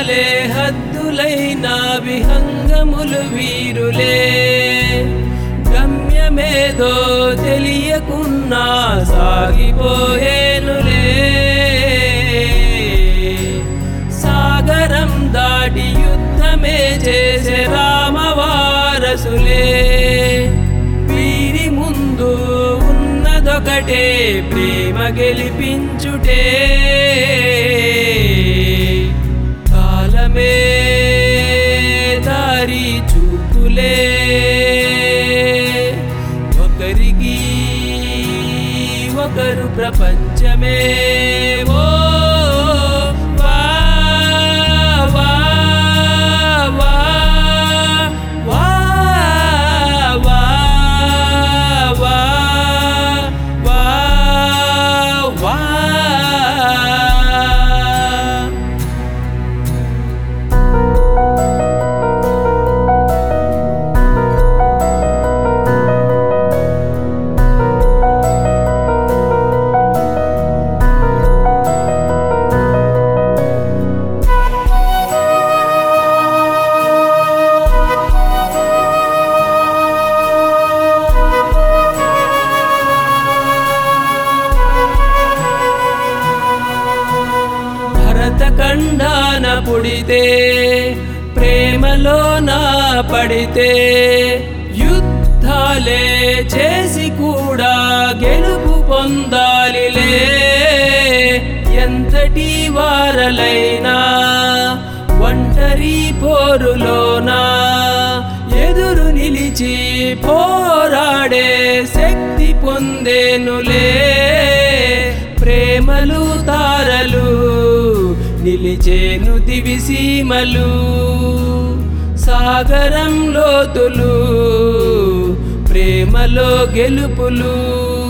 యుద్ధాలే హద్దులైన విహంగములు వీరులే గమ్యమేదో తెలియకున్నా సాగిపోయేనులే సాగరం దాటి యుద్ధమే చేసే రామవారసులే వీరి ముందు ఉన్నదొకటే ప్రేమ గెలిపించుటే కాలమే దారి చూపులే ఒకరికి ఒకరు ప్రపంచమే ఓ వా వా వా వా వా వా వా వా భరతఖండాన పుడితే ప్రేమలో నా పడితే యుద్ధాలే చేసి కూడా గెలుపు పొందాలిలే ఎంతటి వారలైనా ఒంటరి పోరులోనా ఎదురు నిలిచి పోరాడే శక్తి పొందేనులే ప్రేమలు తారలు నిలిచేను దివిసీమలు సాగరం లోతులు ప్రేమలో గెలుపులు